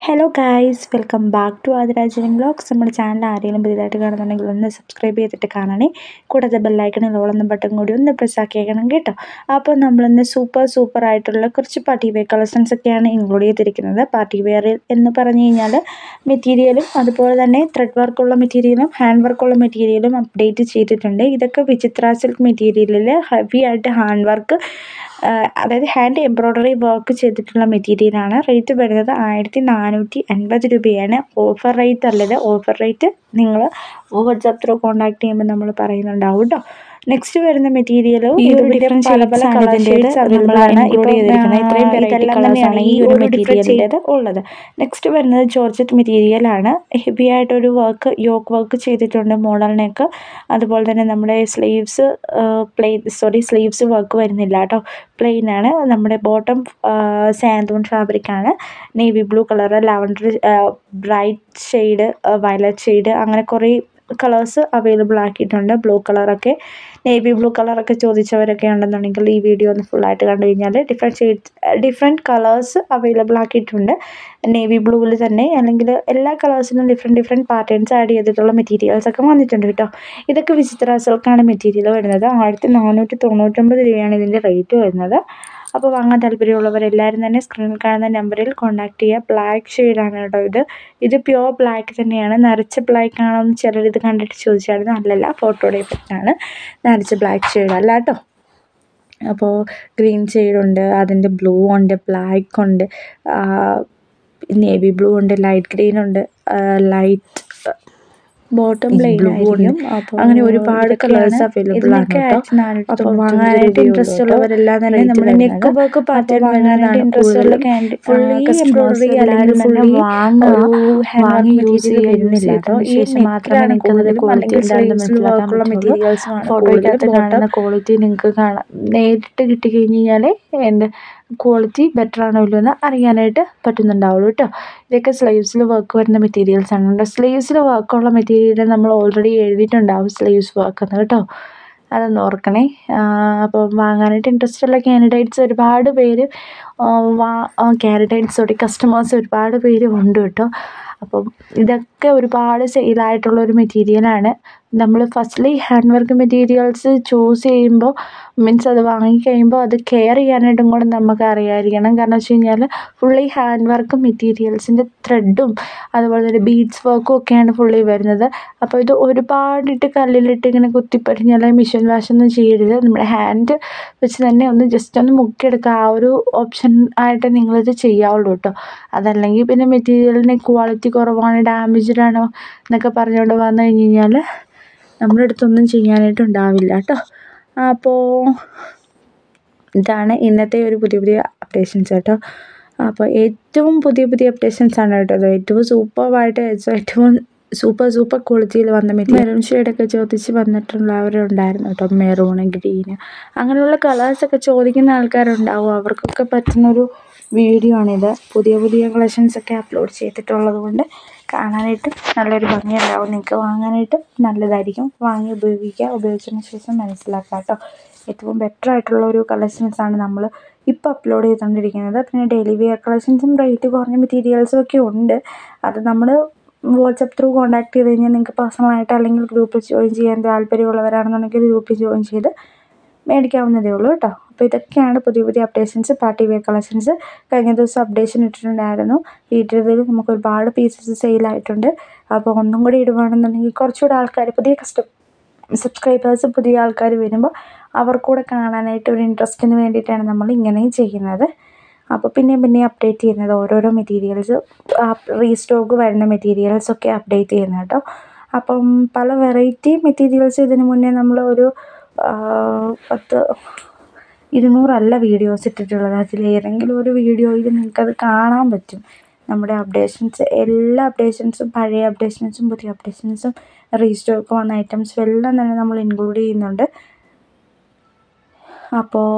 Hello guys welcome back to ആദിരാജനം blogs നമ്മുടെ channel ആരെങ്കിലും പുതിയതായിട്ട് കാണുന്നുണ്ടെങ്കിൽ ഒന്ന് സബ്സ്ക്രൈബ് ചെയ്തിട്ട് കാണണേ കൂടാതെ ബെല്ലൈക്കണിൽ ഓളെന്ന ബട്ടൺ കൂടി ഒന്ന് പ്രസ് ആക്കിയേക്കണം കേട്ടോ അപ്പോൾ നമ്മളിന്ന് സൂപ്പർ സൂപ്പർ ആയിട്ടുള്ള കുറച്ച് പാർട്ടി വെയർ കളക്ഷൻസ് ഒക്കെയാണ് ഇൻക്ലൂഡ് ചെയ്തിരിക്കുന്നത് പാർട്ടി വെയർ എന്ന് പറഞ്ഞു കഴിഞ്ഞാൽ മെറ്റീരിയലും അതുപോലെ തന്നെ ത്രെഡ് വർക്കുള്ള മെറ്റീരിയലും ഹാൻഡ് വർക്കുള്ള മെറ്റീരിയലും അപ്ഡേറ്റ് ചെയ്തിട്ടുണ്ട് ഇതൊക്കെ വിചിത്ര സിൽക്ക് മെറ്റീരിയലിൽ ഹെവി ആയിട്ട് ഹാൻഡ് വർക്ക് അതായത് ഹാൻഡ് എംബ്രോയ്ഡറി വർക്ക് ചെയ്തിട്ടുള്ള മെറ്റീരിയലാണ് റേറ്റ് വരുന്നത് ആയിരത്തി നാനൂറ്റി അൻപത് രൂപയാണ് ഓഫർ റേറ്റ് അല്ലത് ഓഫർ റേറ്റ് നിങ്ങൾ വാട്സാപ്പ് ത്രൂ കോൺടാക്ട് ചെയ്യുമ്പോൾ നമ്മൾ പറയുന്നുണ്ടാവും കേട്ടോ നെക്സ്റ്റ് വരുന്ന മെറ്റീരിയൽ ഈ ഒരു different പല shades പല ആണ് കളർ ഇതിൻ്റേത്. ഷെയ്ഡ്സ് അത് അവൈലബിൾ നമ്മളാണ് ആണ് include ചെയ്തിരിക്കുന്നത്. ഇത്രയും variety ഇതെല്ലാം colours തന്നെയാണ് ആണ് ഈ ഈ ഒരു ഒരു ഡിഫറെൻറ്റ് material-ൻ്റേത് ഉള്ളത് നെക്സ്റ്റ് വരുന്നത് ജോർജറ്റ് മെറ്റീരിയലാണ് ഹെവി ആയിട്ടൊരു വർക്ക് യോക്ക് വർക്ക് ചെയ്തിട്ടുണ്ട് മോഡൽ നെക്ക് അതുപോലെ തന്നെ നമ്മുടെ sleeves plain sorry sleeves work വരുന്നില്ല കേട്ടോ പ്ലെയിൻ ആണ് നമ്മുടെ ബോട്ടം സാൻഡൂൺ ഫാബ്രിക് ആണ് navy blue colour lavender bright shade violet shade അങ്ങനെ കുറേ കളേഴ്സ് അവൈലബിൾ ആക്കിയിട്ടുണ്ട് ബ്ലൂ കളറൊക്കെ നേവി ബ്ലൂ കളറൊക്കെ ചോദിച്ചവരൊക്കെ ഉണ്ടെന്നുണ്ടെങ്കിൽ ഈ വീഡിയോ ഒന്ന് ഫുള്ളായിട്ട് കണ്ടു കഴിഞ്ഞാൽ different shades different colours available ആക്കിയിട്ടുണ്ട് നേവി ബ്ലൂവിൽ തന്നെ അല്ലെങ്കിൽ എല്ലാ കളേഴ്സിനും ഡിഫറെൻറ്റ് ഡിഫറെൻറ്റ് പാറ്റേൺസ് ആഡ് ചെയ്തിട്ടുള്ള മെറ്റീരിയൽസ് ഒക്കെ വന്നിട്ടുണ്ട് കേട്ടോ ഇതൊക്കെ വിചിത്ര സിൽക്കാണ് മെറ്റീരിയൽ വരുന്നത് ആയിരത്തി നാനൂറ്റി തൊണ്ണൂറ്റൊമ്പത് രൂപയാണ് ഇതിൻ്റെ റേറ്റ് വരുന്നത് അപ്പോൾ വാങ്ങാൻ താല്പര്യമുള്ളവരെല്ലാവരും തന്നെ സ്ക്രീനിൽ കാണുന്ന നമ്പറിൽ കോൺടാക്ട് ചെയ്യുക ബ്ലാക്ക് ഷെയ്ഡാണ് കേട്ടോ ഇത് ഇത് പ്യുവർ ബ്ലാക്ക് തന്നെയാണ് നരച്ച ബ്ലാക്ക് ആണോ എന്ന് ചിലർ ഇത് കണ്ടിട്ട് ചോദിച്ചായിരുന്നു അല്ലല്ല ഫോട്ടോയുടെ ഇഫക്റ്റാണ് നരച്ച ബ്ലാക്ക് ഷെയ്ഡ് അല്ല കേട്ടോ അപ്പോൾ ഗ്രീൻ ഷെയ്ഡുണ്ട് അതിൻ്റെ ബ്ലൂ ഉണ്ട് ബ്ലാക്ക് ഉണ്ട് നേവി ബ്ലൂ ഉണ്ട് ലൈറ്റ് ഗ്രീൻ ഉണ്ട് ലൈറ്റ് ബോട്ടം ഈ പ്ലെയിൻ blue ഉണ്ട്. ആയിരിക്കും അപ്പോൾ അങ്ങനെ ഒരുപാട് കളേഴ്സ് ഇതൊക്കെയാണ് അവൈലബിൾ ആണ് ഇതിനൊക്കെ കേട്ടോ അപ്പോൾ 1499 വാങ്ങാനായിട്ട് ഇൻട്രസ്റ്റ് രൂപയുള്ളൂ ഉള്ളവരെല്ലാം തന്നെ rate നമ്മുടെ വരുന്നത്. നെക്ക് വർക്ക് പാറ്റേൺ അപ്പോൾ വാങ്ങാനായിട്ട് വാങ്ങാനാണ് ഇൻട്രസ്റ്റ് ഉള്ള കൂടുതലും, ഫുള്ളി ആ, customers എംബ്രോയിഡറി അല്ലെങ്കിൽ എല്ലാവരും തന്നെ ഫുള്ളി വാങ്ങുക. ഒരു ഹാൻഡ് വാങ്ങി വർക്ക് use മെറ്റീരിയൽ ചെയ്യുക, വരുന്നില്ല use കേട്ടോ ഈ ചെയ്തതിന് ശേഷം മാത്രമേ നെക്കിലാണ് നിങ്ങൾക്ക് ഇതിൻ്റെ കൂടുതലും quality അല്ലെങ്കിൽ എന്താണെന്ന് സ്ലീവ്സിൽ മനസ്സിലാക്കാൻ വർക്കുള്ള പറ്റുള്ളൂ. മെറ്റീരിയൽസുമാണ് ഫോട്ടോയ്ക്കകത്ത് കൂടുതലും കാണുന്ന ബോട്ടം ക്വാളിറ്റി നിങ്ങൾക്ക് കാണാം നേരിട്ട് കിട്ടി കഴിഞ്ഞ് കഴിഞ്ഞാൽ എന്ത് ക്വാളിറ്റി ബെറ്റർ ആണോ ഇല്ലയോ എന്ന് അറിയാനായിട്ട് പറ്റുന്നുണ്ടാവുള്ളൂ കേട്ടോ ഇതൊക്കെ സ്ലീവ്സിൽ വർക്ക് വരുന്ന മെറ്റീരിയൽസ് ആണ് സ്ലീവ്സിൽ വർക്കുള്ള മെറ്റീരിയൽ നമ്മൾ ഓൾറെഡി എഴുതിയിട്ടുണ്ടാവും സ്ലീവ്സ് വർക്ക് എന്ന് കേട്ടോ അതൊന്ന് ഓർക്കണേ അപ്പോൾ വാങ്ങാനായിട്ട് ഇൻട്രസ്റ്റ് ഉള്ള കാൻഡിഡേറ്റ്സ് ഒരുപാട് പേര് വാ കാൻഡിഡേറ്റ്സ് സോറി കസ്റ്റമേഴ്സ് ഒരുപാട് പേര് ഉണ്ട് കേട്ടോ അപ്പം ഇതൊക്കെ ഒരുപാട് സെയിലായിട്ടുള്ള ഒരു മെറ്റീരിയലാണ് നമ്മൾ firstly hand work materials choose ചെയ്യുമ്പോൾ മീൻസ് അത് വാങ്ങിക്കഴിയുമ്പോൾ അത് കെയർ ചെയ്യാനായിട്ടും കൂടെ നമുക്ക് അറിയാതിരിക്കണം കാരണം വെച്ച് കഴിഞ്ഞാൽ ഫുള്ളി ഹാൻഡ് വർക്ക് മെറ്റീരിയൽസിൻ്റെ ത്രെഡും അതുപോലെ തന്നെ ബീഡ്സ് വർക്കും ഒക്കെയാണ് ഫുള്ളി വരുന്നത് അപ്പോൾ ഇത് ഒരുപാടിട്ട് കല്ലിലിട്ട് ഇങ്ങനെ കുത്തിപ്പറിഞ്ഞാൽ മിഷൻ വാഷ് ഒന്നും ചെയ്യരുത് നമ്മുടെ ഹാൻഡ് വെച്ച് തന്നെ ഒന്ന് ജസ്റ്റ് ഒന്ന് മുക്കിയെടുക്കുക ആ ഒരു ഓപ്ഷൻ ആയിട്ട് നിങ്ങളിത് ചെയ്യാവുള്ളൂ കേട്ടോ അതല്ലെങ്കിൽ പിന്നെ മെറ്റീരിയലിന് ക്വാളിറ്റി കുറവാണ് ഡാമേജ്ഡ് ആണോ എന്നൊക്കെ പറഞ്ഞുകൊണ്ട് വന്നു കഴിഞ്ഞ് കഴിഞ്ഞാൽ നമ്മുടെ അടുത്തൊന്നും ചെയ്യാനായിട്ട് ഉണ്ടാവില്ല കേട്ടോ അപ്പോൾ ഇതാണ് ഇന്നത്തെ ഒരു പുതിയ പുതിയ അപ്ഡേഷൻസ് കേട്ടോ അപ്പോൾ ഏറ്റവും പുതിയ പുതിയ അപ്ഡേഷൻസ് ആണ് കേട്ടോ ഇത് ഏറ്റവും സൂപ്പറായിട്ട് ഏറ്റവും സൂപ്പർ സൂപ്പർ ക്വാളിറ്റിയിൽ വന്ന മെറൂൺ ഷെയ്ഡൊക്കെ ചോദിച്ച് വന്നിട്ടുള്ളവരുണ്ടായിരുന്നു കേട്ടോ മെറൂൺ ഗ്രീന് അങ്ങനെയുള്ള കളേഴ്സൊക്കെ ചോദിക്കുന്ന ആൾക്കാരുണ്ടാവും അവർക്കൊക്കെ പറ്റുന്നൊരു വീഡിയോ ആണിത് പുതിയ പുതിയ കളക്ഷൻസൊക്കെ അപ്ലോഡ് ചെയ്തിട്ടുള്ളത് കൊണ്ട് കാണാനായിട്ട് നല്ലൊരു ഭംഗിയുണ്ടാവും നിങ്ങൾക്ക് വാങ്ങാനായിട്ട് നല്ലതായിരിക്കും വാങ്ങി ഉപയോഗിക്കുക ഉപയോഗിച്ചതിന് ശേഷം മനസ്സിലാക്കുക കേട്ടോ ഏറ്റവും ബെറ്റർ ആയിട്ടുള്ള ഒരു കളക്ഷൻസ് ആണ് നമ്മൾ ഇപ്പോൾ അപ്ലോഡ് ചെയ്തുകൊണ്ടിരിക്കുന്നത് പിന്നെ ഡെയിലി വെയർ കളക്ഷൻസും റേറ്റ് കുറഞ്ഞ മെറ്റീരിയൽസും ഒക്കെ ഉണ്ട് അത് നമ്മൾ വാട്സപ്പ് ത്രൂ കോൺടാക്ട് ചെയ്ത് കഴിഞ്ഞാൽ നിങ്ങൾക്ക് പേഴ്സണലായിട്ട് അല്ലെങ്കിൽ ഗ്രൂപ്പിൽ ജോയിൻ ചെയ്യാൻ താല്പര്യമുള്ളവരാണെന്നുണ്ടെങ്കിൽ ഗ്രൂപ്പിൽ ജോയിൻ ചെയ്ത് മേടിക്കാവുന്നതേ ഉള്ളൂ കേട്ടോ അപ്പോൾ ഇതൊക്കെയാണ് പുതിയ പുതിയ അപ്ഡേഷൻസ് പാർട്ടി വെയർ കളക്ഷൻസ് കഴിഞ്ഞ ദിവസം അപ്ഡേഷൻ ഇട്ടിട്ടുണ്ടായിരുന്നു വീട്ടിൽ നമുക്ക് ഒരുപാട് പീസസ് സെയിലായിട്ടുണ്ട് അപ്പോൾ ഒന്നും കൂടി ഇടുവാണെന്നുണ്ടെങ്കിൽ കുറച്ചുകൂടെ ആൾക്കാർ പുതിയ കസ്റ്റം സബ്സ്ക്രൈബേഴ്സ് പുതിയ ആൾക്കാർ വരുമ്പോൾ അവർക്കൂടെ കാണാനായിട്ട് ഒരു ഇൻട്രസ്റ്റിന് വേണ്ടിയിട്ടാണ് നമ്മൾ ഇങ്ങനെയും ചെയ്യുന്നത് അപ്പോൾ പിന്നെയും പിന്നെയും അപ്ഡേറ്റ് ചെയ്യുന്നത് ഓരോരോ മെറ്റീരിയൽസ് റീസ്റ്റോക്ക് വരുന്ന മെറ്റീരിയൽസൊക്കെ അപ്ഡേറ്റ് ചെയ്യുന്നത് കേട്ടോ അപ്പം പല വെറൈറ്റി മെറ്റീരിയൽസ് ഇതിന് മുന്നേ നമ്മൾ ഒരു പത്ത് ഇരുന്നൂറല്ല വീഡിയോസ് ഇട്ടിട്ടുള്ളത് അതിൽ ഏതെങ്കിലും ഒരു വീഡിയോയിൽ നിങ്ങൾക്കത് കാണാൻ പറ്റും നമ്മുടെ അപ്ഡേഷൻസ് എല്ലാ അപ്ഡേഷൻസും പഴയ അപ്ഡേഷൻസും പുതിയ അപ്ഡേഷൻസും റീസ്റ്റോക്ക് വന്ന ഐറ്റംസും എല്ലാം തന്നെ നമ്മൾ ഇൻക്ലൂഡ് ചെയ്യുന്നുണ്ട് അപ്പോൾ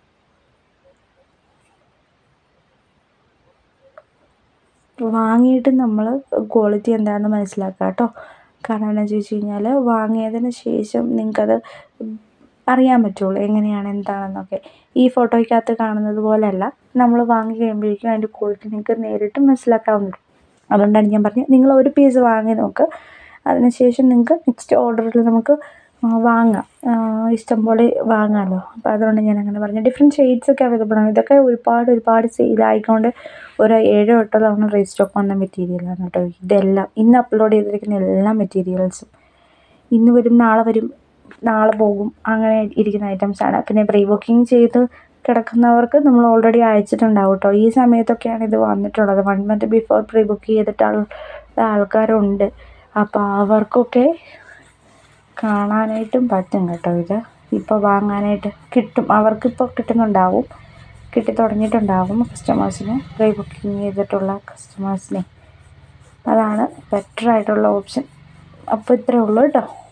വാങ്ങിയിട്ട് നമ്മൾ ക്വാളിറ്റി എന്താണെന്ന് മനസ്സിലാക്കുക കേട്ടോ കാരണം എന്താണെന്ന് ചോദിച്ചു കഴിഞ്ഞാൽ വാങ്ങിയതിന് ശേഷം നിങ്ങൾക്കത് അറിയാൻ പറ്റുള്ളൂ എങ്ങനെയാണ് എന്താണെന്നൊക്കെ ഈ ഫോട്ടോയ്ക്കകത്ത് കാണുന്നത് പോലെയല്ല നമ്മൾ വാങ്ങി കഴിയുമ്പോഴേക്കും അതിൻ്റെ ക്വാളിറ്റി നിങ്ങൾക്ക് നേരിട്ട് മനസ്സിലാക്കാവുന്ന അതുകൊണ്ടാണ് ഞാൻ പറഞ്ഞത് നിങ്ങൾ ഒരു പീസ് വാങ്ങി നോക്ക് അതിനുശേഷം നിങ്ങൾക്ക് നെക്സ്റ്റ് ഓർഡറിൽ നമുക്ക് വാങ്ങാം ഇഷ്ടംപോലെ വാങ്ങാമല്ലോ അപ്പോൾ അതുകൊണ്ട് ഞാൻ അങ്ങനെ പറഞ്ഞത് ഡിഫറെൻറ്റ് ഷെയ്ഡ്സ് ഒക്കെ അവൈലബിൾ ആണ് ഇതൊക്കെ ഒരുപാട് ഒരുപാട് സെയിലായിക്കൊണ്ട് ഒരു ഏഴോ എട്ടോ തവണ റീസ്റ്റോക്ക് വന്ന മെറ്റീരിയലാണ് കേട്ടോ ഇതെല്ലാം ഇന്ന് അപ്ലോഡ് ചെയ്തിരിക്കുന്ന എല്ലാ മെറ്റീരിയൽസും ഇന്ന് വരും നാളെ വരും നാളെ പോകും അങ്ങനെ ഇരിക്കുന്ന ഐറ്റംസാണ് പിന്നെ പ്രീ ബുക്കിംഗ് ചെയ്ത് കിടക്കുന്നവർക്ക് നമ്മൾ ഓൾറെഡി അയച്ചിട്ടുണ്ടാവും കേട്ടോ ഈ സമയത്തൊക്കെയാണ് ഇത് വന്നിട്ടുള്ളത് one month before pre book ചെയ്തിട്ടുള്ള ആൾക്കാരുണ്ട് അപ്പോൾ അവർക്കൊക്കെ കാണാനായിട്ടും പറ്റും കേട്ടോ ഇത് ഇപ്പോൾ വാങ്ങാനായിട്ട് കിട്ടും അവർക്കിപ്പോൾ കിട്ടുന്നുണ്ടാവും കിട്ടി തുടങ്ങിയിട്ടുണ്ടാവും കസ്റ്റമേഴ്സിന് പ്രീ ബുക്കിംഗ് ചെയ്തിട്ടുള്ള കസ്റ്റമേഴ്സിനെ അതാണ് ബെറ്റർ ആയിട്ടുള്ള ഓപ്ഷൻ അപ്പോൾ ഇത്രയേ ഉള്ളൂ കേട്ടോ